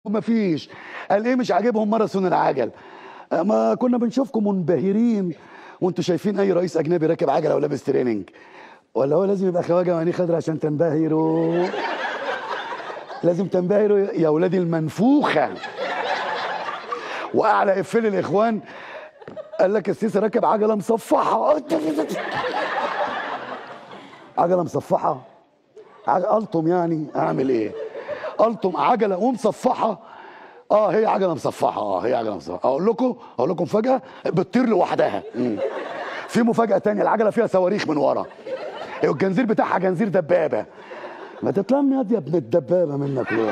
مفيش قال ايه مش عاجبهم ماراثون العجل ما كنا بنشوفكم منبهرين وانتوا شايفين اي رئيس اجنبي راكب عجله ولابس تريننج ولا هو لازم يبقى خواجه وعينيه خضرا عشان تنبهروا لازم تنبهروا يا ولادي المنفوخه واعلى افيه للاخوان قال لك السيسي راكب عجله مصفحه عجله مصفحه عج- الطم يعني اعمل ايه الطم عجله ومصفحه اه هي عجله مصفحه اه هي عجله مصفحه اقول لكم اقول لكم فجاه بتطير لوحدها مم. في مفاجاه تانية العجله فيها صواريخ من ورا الجنزير بتاعها جنزير دبابه ما تتلم ياض يا ابن الدبابه منك ليه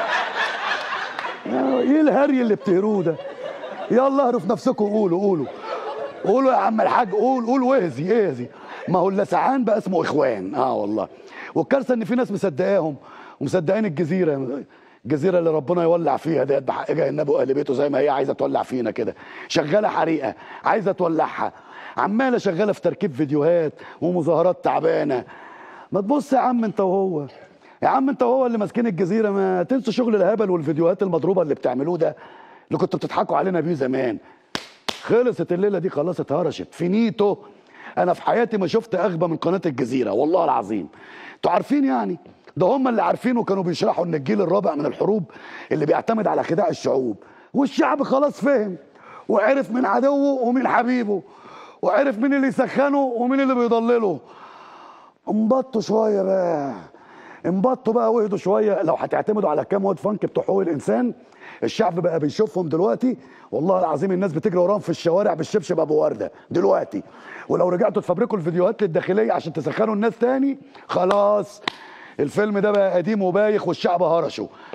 ايه الهري اللي بتهروه ده يلا اهروا في نفسكم قولوا قولوا قولوا يا عم الحاج قول قول واهزي اهزي ما هو اللسعان بقى اسمه اخوان اه والله والكارثه ان في ناس مصدقاهم ومصدقين الجزيره الجزيره اللي ربنا يولع فيها ديت بحق جهنم واهل بيته زي ما هي عايزه تولع فينا كده شغاله حريقه عايزه تولعها عماله شغاله في تركيب فيديوهات ومظاهرات تعبانه ما تبص يا عم انت وهو يا عم انت وهو اللي ماسكين الجزيره ما تنسوا شغل الهبل والفيديوهات المضروبه اللي بتعملوه ده اللي كنتوا بتضحكوا علينا بيه زمان خلصت الليله دي خلاص اتهرشت فينيتو انا في حياتي ما شفت اغبى من قناه الجزيره والله العظيم انتوا عارفين يعني ده هم اللي عارفين وكانوا بيشرحوا ان الجيل الرابع من الحروب اللي بيعتمد على خداع الشعوب والشعب خلاص فهم وعرف من عدوه ومن حبيبه وعرف مين اللي يسخنه ومين اللي بيضلله انبطوا شويه بقى انبطوا بقى واهدوا شويه لو هتعتمدوا على كام واد فانك بتوع حقوق الانسان الشعب بقى بيشوفهم دلوقتي والله العظيم الناس بتجري وراهم في الشوارع بالشبشب ابو ورده دلوقتي ولو رجعتوا تفبركوا الفيديوهات للداخليه عشان تسخنوا الناس تاني خلاص الفيلم ده بقى قديم وبايخ والشعب هرشه